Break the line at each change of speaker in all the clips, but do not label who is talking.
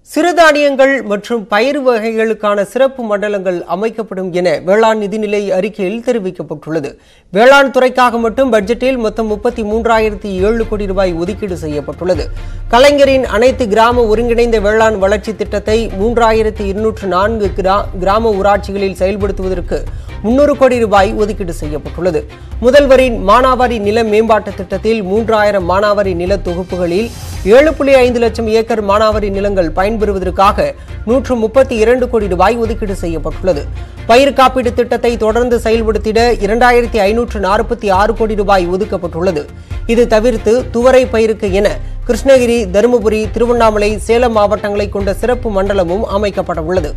சிறுதானியங்கள் மற்றும் பயிர் வகைகளுக்கான சிறப்பு மண்டலங்கள் அமைக்கப்படும் என வேளாண் நிதிநிலை அறிக்கையில் தெரிவிக்கப்பட்டுள்ளது வேளாண் துறைக்காக மட்டும் பட்ஜெட்டில் மொத்தம் முப்பத்தி மூன்றாயிரத்தி ஏழு கோடி ரூபாய் ஒதுக்கீடு செய்யப்பட்டுள்ளது கலைஞரின் அனைத்து கிராம ஒருங்கிணைந்த வேளாண் வளர்ச்சி திட்டத்தை மூன்றாயிரத்தி இருநூற்று நான்கு கிரா- கிராம ஊராட்சிகளில் செயல்படுத்துவதற்கு முன்னூறு கோடி ரூபாய் ஒதுக்கீடு செய்யப்பட்டுள்ளது முதல்வரின் மானாவாரி நில மேம்பாட்டு திட்டத்தில் மூன்றாயிரம் மானாவாரி நில தொகுப்புகளில் ஏழு புள்ளி ஐந்து லட்சம் ஏக்கர் மானாவாரி நிலங்கள் பயன்பெறுவதற்காக நூற்று முப்பத்தி இரண்டு கோடி ரூபாய் ஒதுக்கீடு செய்யப்பட்டுள்ளது பயிர் காப்பீடு திட்டத்தை தொடர்ந்து செயல்படுத்திட இரண்டாயிரத்தி ஐநூற்று நாற்பத்தி ஆறு கோடி ரூபாய் ஒதுக்கப்பட்டுள்ளது இது தவிர்த்து துவரை பயிருக்கு என கிருஷ்ணகிரி தருமபுரி திருவண்ணாமலை சேலம் மாவட்டங்களை கொண்ட சிறப்பு மண்டலமும் அமைக்கப்பட உள்ளது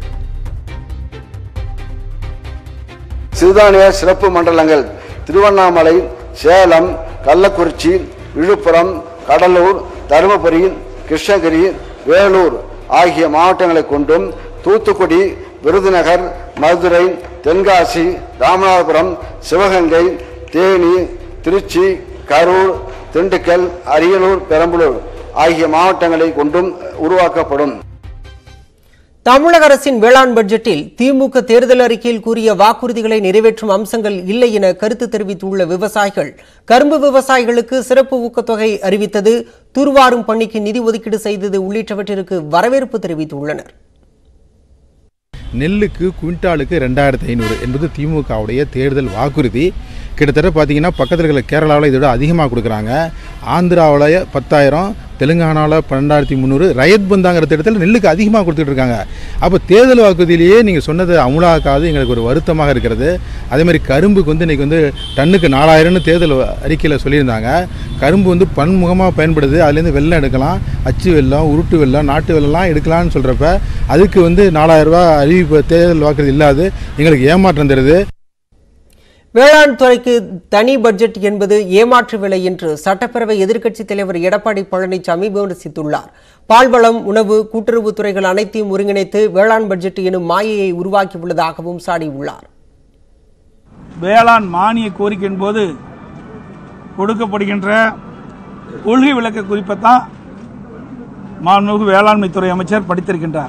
சிறுதானிய சிறப்பு மண்டலங்கள் திருவண்ணாமலை சேலம் கள்ளக்குறிச்சி விழுப்புரம் கடலூர் தருமபுரி கிருஷ்ணகிரி வேலூர் ஆகிய மாவட்டங்களை கொண்டும் தூத்துக்குடி விருதுநகர் மதுரை தென்காசி ராமநாதபுரம் சிவகங்கை தேனி திருச்சி கரூர் திண்டுக்கல் அரியலூர் பெரம்பலூர் ஆகிய மாவட்டங்களை கொண்டும் உருவாக்கப்படும்
தமிழக அரசின் வேளாண் பட்ஜெட்டில் திமுக தேர்தல் அறிக்கையில் கூறிய வாக்குறுதிகளை நிறைவேற்றும் அம்சங்கள் இல்லை என கருத்து தெரிவித்துள்ள விவசாயிகள் கரும்பு விவசாயிகளுக்கு சிறப்பு ஊக்கத்தொகை அறிவித்தது தூர்வாரும் பணிக்கு நிதி ஒதுக்கீடு செய்தது உள்ளிட்டவற்றிற்கு வரவேற்பு தெரிவித்துள்ளனர்
நெல்லுக்கு குவிண்டாலுக்கு ரெண்டாயிரத்தி ஐநூறு என்பது திமுகவுடைய தேர்தல் வாக்குறுதி கிட்டத்தட்ட பார்த்தீங்கன்னா பக்கத்தில் இருக்கிற கேரளாவில் இதோட அதிகமாக கொடுக்குறாங்க ஆந்திராவில் பத்தாயிரம் தெலுங்கானாவில் பன்னெண்டாயிரத்தி முந்நூறு ரயத் பந்தாங்கிற திட்டத்தில் நெல்லுக்கு அதிகமாக கொடுத்துட்டு இருக்காங்க அப்போ தேர்தல் வாக்குறுதியிலேயே நீங்கள் சொன்னதை அமுலாக்காது எங்களுக்கு ஒரு வருத்தமாக இருக்கிறது அதே மாதிரி கரும்புக்கு வந்து இன்றைக்கி வந்து டன்னுக்கு நாலாயிரம்னு தேர்தல் அறிக்கையில் சொல்லியிருந்தாங்க கரும்பு வந்து பன்முகமாக பயன்படுது அதுலேருந்து வெள்ளம் எடுக்கலாம் அச்சு வெள்ளம் உருட்டு வெள்ளம் நாட்டு வெள்ளம்லாம் எடுக்கலாம்னு சொல்கிறப்ப அதுக்கு வந்து நாலாயிரம் ரூபாய் அறிவிப்பு தேர்தல் வாக்குறுதி இல்லாது எங்களுக்கு ஏமாற்றம் தருது
வேளாண் துறைக்கு தனி பட்ஜெட் என்பது ஏமாற்று விலை என்று சட்டப்பேரவை எதிர்க்கட்சித் தலைவர் எடப்பாடி பழனிசாமி விமர்சித்துள்ளார் பால்வளம் உணவு கூட்டுறவு துறைகள் அனைத்தையும் ஒருங்கிணைத்து வேளாண் பட்ஜெட் எனும் மாயையை உருவாக்கியுள்ளதாகவும் சாடியுள்ளார்
வேளாண் மானிய கோரிக்கையின் போது கொடுக்கப்படுகின்ற கொள்கை விளக்க குறிப்பை தான் மாண்புமிகு வேளாண்மைத்துறை அமைச்சர் படித்திருக்கின்றார்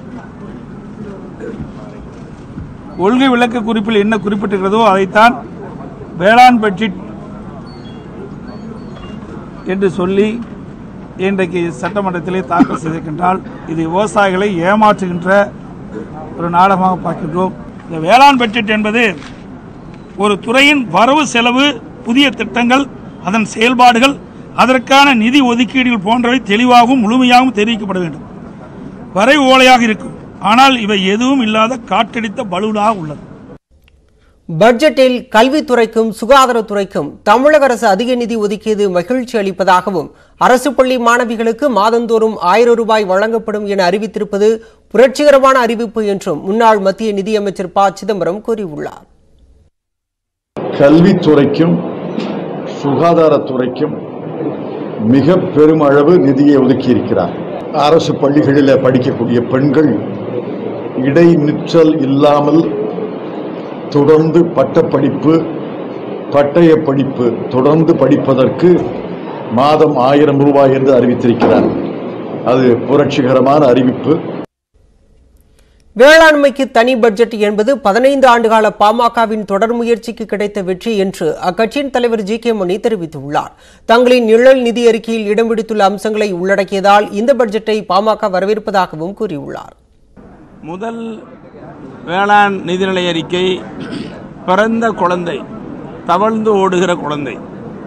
கொள்கை விளக்க குறிப்பில் என்ன குறிப்பிட்டிருக்கிறதோ அதைத்தான் வேளாண் பட்ஜெட் என்று சொல்லி இன்றைக்கு சட்டமன்றத்திலே தாக்கல் செய்திருக்கின்றால் இது விவசாயிகளை ஏமாற்றுகின்ற ஒரு நாடகமாக பார்க்கின்றோம் இந்த வேளாண் பட்ஜெட் என்பது ஒரு துறையின் வரவு செலவு புதிய திட்டங்கள் அதன் செயல்பாடுகள் அதற்கான நிதி ஒதுக்கீடுகள் போன்றவை தெளிவாகவும் முழுமையாகவும் தெரிவிக்கப்பட வேண்டும் வரை ஓலையாக இருக்கும் ஆனால் இவை எதுவும் இல்லாத காற்றடித்த பலூனாக உள்ளது
பட்ஜெட்டில் கல்வித்துறைக்கும் சுகாதாரத்துறைக்கும் தமிழக அரசு அதிக நிதி ஒதுக்கியது மகிழ்ச்சி அளிப்பதாகவும் அரசு பள்ளி மாணவிகளுக்கு மாதந்தோறும் ஆயிரம் ரூபாய் வழங்கப்படும் என அறிவித்திருப்பது புரட்சிகரமான அறிவிப்பு என்றும் முன்னாள் மத்திய நிதியமைச்சர் ப சிதம்பரம் கூறியுள்ளார்
கல்வித்துறைக்கும் சுகாதாரத்துறைக்கும் மிக பெருமளவு நிதியை ஒதுக்கியிருக்கிறார் அரசு பள்ளிகளில் படிக்கக்கூடிய பெண்கள் இடைநிற்றல் இல்லாமல் தொடர்ந்து பட்டப்படிப்பு பட்டய படிப்பு தொடர்ந்து படிப்பதற்கு மாதம் ஆயிரம் ரூபாய் என்று அறிவித்திருக்கிறார் அது புரட்சிகரமான அறிவிப்பு
வேளாண்மைக்கு தனி பட்ஜெட் என்பது பதினைந்து ஆண்டுகால பாமகவின் தொடர் முயற்சிக்கு கிடைத்த வெற்றி என்று அக்கட்சியின் தலைவர் ஜி கே மணி தெரிவித்துள்ளார் தங்களின் நிழல் நிதி அறிக்கையில் இடம் பிடித்துள்ள அம்சங்களை உள்ளடக்கியதால் இந்த பட்ஜெட்டை பாமக வரவேற்பதாகவும் கூறியுள்ளார்
முதல் வேளாண் நிதிநிலை அறிக்கை பிறந்த குழந்தை தவழ்ந்து ஓடுகிற குழந்தை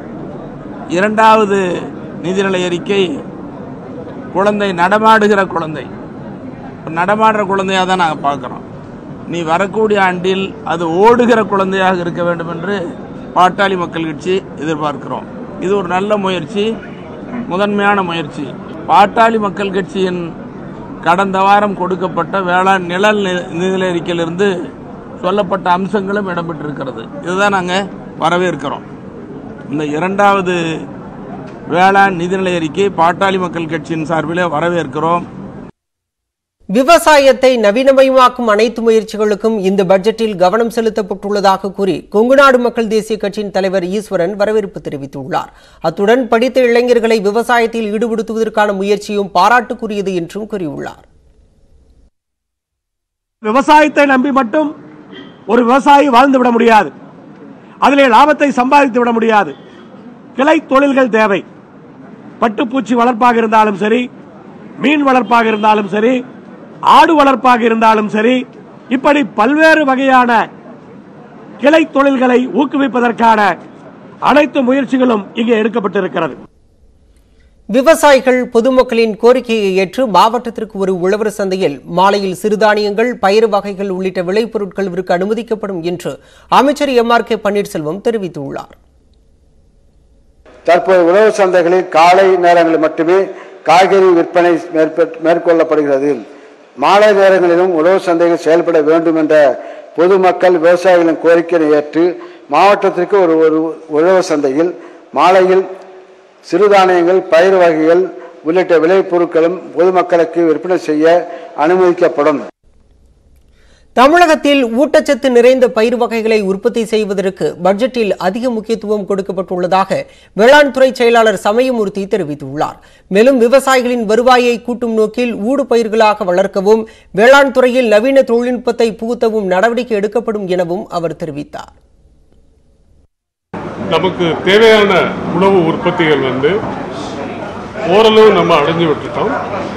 இரண்டாவது நிதிநிலை அறிக்கை குழந்தை நடமாடுகிற குழந்தை இப்ப நடமாடுற குழந்தையாக தான் நாங்கள் பார்க்குறோம் நீ வரக்கூடிய ஆண்டில் அது ஓடுகிற குழந்தையாக இருக்க வேண்டும் என்று பாட்டாளி மக்கள் கட்சி எதிர்பார்க்கிறோம் இது ஒரு நல்ல முயற்சி முதன்மையான முயற்சி பாட்டாளி மக்கள் கட்சியின் கடந்த வாரம் கொடுக்கப்பட்ட வேளாண் நிழல் நி- நிதிநிலை அறிக்கையிலிருந்து சொல்லப்பட்ட அம்சங்களும் இடம்பெற்றிருக்கிறது இதுதான் நாங்கள் வரவேற்கிறோம் இந்த இரண்டாவது வேளாண் நிதிநிலை அறிக்கை பாட்டாளி மக்கள் கட்சியின் சார்பிலே வரவேற்கிறோம்
விவசாயத்தை நவீனமயமாக்கும் அனைத்து முயற்சிகளுக்கும் இந்த பட்ஜெட்டில் கவனம் செலுத்தப்பட்டுள்ளதாக கூறி கொங்குநாடு மக்கள் தேசிய கட்சியின் தலைவர் ஈஸ்வரன் வரவேற்பு தெரிவித்துள்ளார் அத்துடன் படித்த இளைஞர்களை விவசாயத்தில் ஈடுபடுத்துவதற்கான முயற்சியும் பாராட்டுக்குரியது என்றும் கூறியுள்ளார்
விவசாயத்தை நம்பி மட்டும் ஒரு விவசாயி வாழ்ந்து விட முடியாது அதிலே லாபத்தை சம்பாதித்து விட முடியாது கிளை தொழில்கள் தேவை பட்டுப்பூச்சி வளர்ப்பாக இருந்தாலும் சரி மீன் வளர்ப்பாக இருந்தாலும் சரி ஆடு வளர்ப்பாக இருந்தாலும் சரி இப்படி பல்வேறு வகையான கிளை தொழில்களை ஊக்குவிப்பதற்கான அனைத்து முயற்சிகளும் இங்கே எடுக்கப்பட்டிருக்கிறது
விவசாயிகள் பொதுமக்களின் கோரிக்கையை ஏற்று மாவட்டத்திற்கு ஒரு உழவர் சந்தையில் மாலையில் சிறுதானியங்கள் பயிறு வகைகள் உள்ளிட்ட விளைபொருட்கள் விற்க அனுமதிக்கப்படும் என்று அமைச்சர் எம் ஆர் கே பன்னீர்செல்வம் தெரிவித்துள்ளார்
தற்போது உழவு சந்தைகளில் காலை நேரங்களில் மட்டுமே காய்கறி விற்பனை மேற்ப- மேற்கொள்ளப்படுகிறது மாலை நேரங்களிலும் உழவு சந்தைகள் செயல்பட வேண்டும் என்ற பொதுமக்கள் விவசாயிகளின் கோரிக்கையை ஏற்று மாவட்டத்திற்கு ஒரு ஒரு உழவு சந்தையில் மாலையில் சிறுதானியங்கள் பயிர் வகைகள் உள்ளிட்ட விளைபொருட்களும் பொதுமக்களுக்கு விற்பனை செய்ய அனுமதிக்கப்படும்
தமிழகத்தில் ஊட்டச்சத்து நிறைந்த பயிர் வகைகளை உற்பத்தி செய்வதற்கு பட்ஜெட்டில் அதிக முக்கியத்துவம் கொடுக்கப்பட்டுள்ளதாக வேளாண் துறை செயலாளர் சமயமூர்த்தி தெரிவித்துள்ளார் மேலும் விவசாயிகளின் வருவாயை கூட்டும் நோக்கில் ஊடு பயிர்களாக வளர்க்கவும் வேளாண் துறையில் நவீன தொழில்நுட்பத்தை புகுத்தவும் நடவடிக்கை எடுக்கப்படும் எனவும் அவர் தெரிவித்தார்
நமக்கு தேவையான உணவு உற்பத்திகள் வந்து ஓரளவு நம்ம அடைஞ்சு விட்டுட்டோம்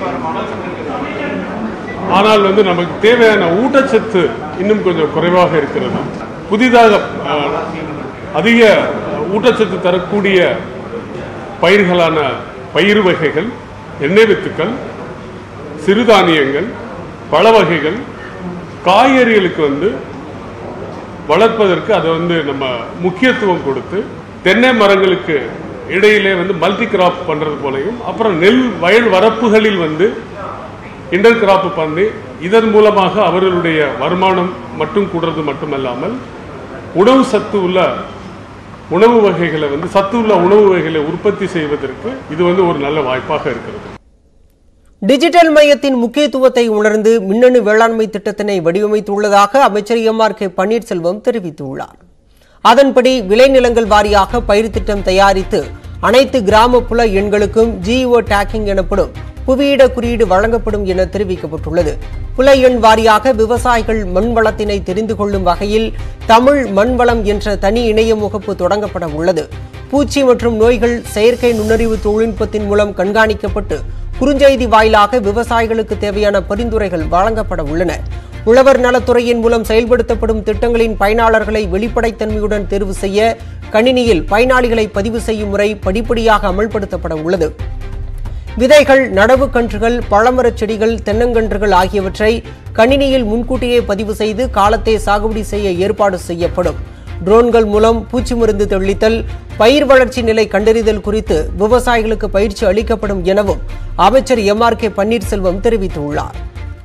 ஆனால் வந்து நமக்கு தேவையான ஊட்டச்சத்து இன்னும் கொஞ்சம் குறைவாக இருக்கிறது புதிதாக அஹ், அதிக ஊட்டச்சத்து தரக்கூடிய பயிர்களான பயிர் வகைகள் எண்ணெய் வித்துக்கள் சிறுதானியங்கள் பழ வகைகள் காய்கறிகளுக்கு வந்து வளர்ப்பதற்கு அதை வந்து நம்ம முக்கியத்துவம் கொடுத்து தென்னை மரங்களுக்கு இடையிலே வந்து மல்டி கிராப் பண்றது போலையும் அப்புறம் நெல் வயல் வரப்புகளில் வந்து இன்டர் கிராப் பண்ணி இதன் மூலமாக அவர்களுடைய வருமானம் மட்டும் கூடுறது மட்டுமல்லாமல் உணவு சத்து உள்ள உணவு வகைகளை வந்து சத்து உள்ள உணவு வகைகளை உற்பத்தி செய்வதற்கு இது வந்து ஒரு நல்ல வாய்ப்பாக இருக்கிறது
டிஜிட்டல் மையத்தின் முக்கியத்துவத்தை உணர்ந்து மின்னணு வேளாண்மை திட்டத்தினை வடிவமைத்துள்ளதாக அமைச்சர் எம் ஆர் கே பன்னீர்செல்வம் தெரிவித்துள்ளார் அதன்படி விளைநிலங்கள் வாரியாக பயிர் திட்டம் தயாரித்து அனைத்து கிராமப்புற எண்களுக்கும் ஜிஓ டேக்கிங் எனப்படும் புவியிட குறியீடு வழங்கப்படும் என தெரிவிக்கப்பட்டுள்ளது புல எண் வாரியாக விவசாயிகள் மண் வளத்தினை தெரிந்து கொள்ளும் வகையில் தமிழ் மண் வளம் என்ற தனி இணைய முகப்பு தொடங்கப்பட உள்ளது பூச்சி மற்றும் நோய்கள் செயற்கை நுண்ணறிவு தொழில்நுட்பத்தின் மூலம் கண்காணிக்கப்பட்டு குறுஞ்செய்தி வாயிலாக விவசாயிகளுக்கு தேவையான பரிந்துரைகள் வழங்கப்பட உள்ளன உழவர் நலத்துறையின் மூலம் செயல்படுத்தப்படும் திட்டங்களின் பயனாளர்களை வெளிப்படைத்தன்மையுடன் தேர்வு செய்ய கணினியில் பயனாளிகளை பதிவு செய்யும் முறை படிப்படியாக அமல்படுத்தப்பட உள்ளது விதைகள் நடவு கன்றுகள் பழமரச் செடிகள் தென்னங்கன்றுகள் ஆகியவற்றை கணினியில் முன்கூட்டியே பதிவு செய்து காலத்தை சாகுபடி செய்ய ஏற்பாடு செய்யப்படும் ட்ரோன்கள் மூலம் பூச்சி மருந்து தெளித்தல் பயிர் வளர்ச்சி நிலை கண்டறிதல் குறித்து விவசாயிகளுக்கு பயிற்சி அளிக்கப்படும் எனவும் அமைச்சர் எம் ஆர் கே பன்னீர்செல்வம் தெரிவித்துள்ளார்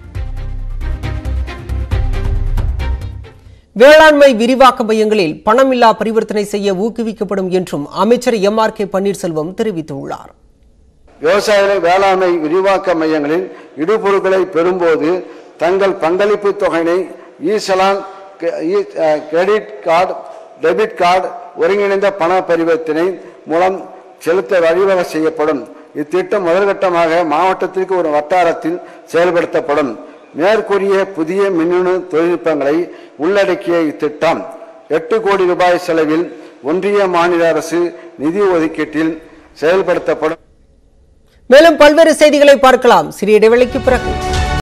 வேளாண்மை விரிவாக்க மையங்களில் பணமில்லா பரிவர்த்தனை செய்ய ஊக்குவிக்கப்படும் என்றும் அமைச்சர் எம் ஆர் கே பன்னீர்செல்வம் தெரிவித்துள்ளார்
விவசாயிகள் வேளாண்மை விரிவாக்க மையங்களில் இடுபொருட்களை பெறும்போது தங்கள் பங்களிப்பு தொகையினை ஈசலான் கெ- ஈ- அஹ், கிரெடிட் கார்டு டெபிட் கார்டு ஒருங்கிணைந்த பண பரிவர்த்தனை மூலம் செலுத்த வழிவகை செய்யப்படும் இத்திட்டம் முதல்கட்டமாக மாவட்டத்திற்கு ஒரு வட்டாரத்தில் செயல்படுத்தப்படும் மேற்கூறிய புதிய மின்னணு தொழில்நுட்பங்களை உள்ளடக்கிய இத்திட்டம் எட்டு கோடி ரூபாய் செலவில் ஒன்றிய மாநில அரசு நிதி ஒதுக்கீட்டில் செயல்படுத்தப்படும்
மேலும் பல்வேறு செய்திகளை பார்க்கலாம் சிறிய இடைவெளிக்கு பிறகு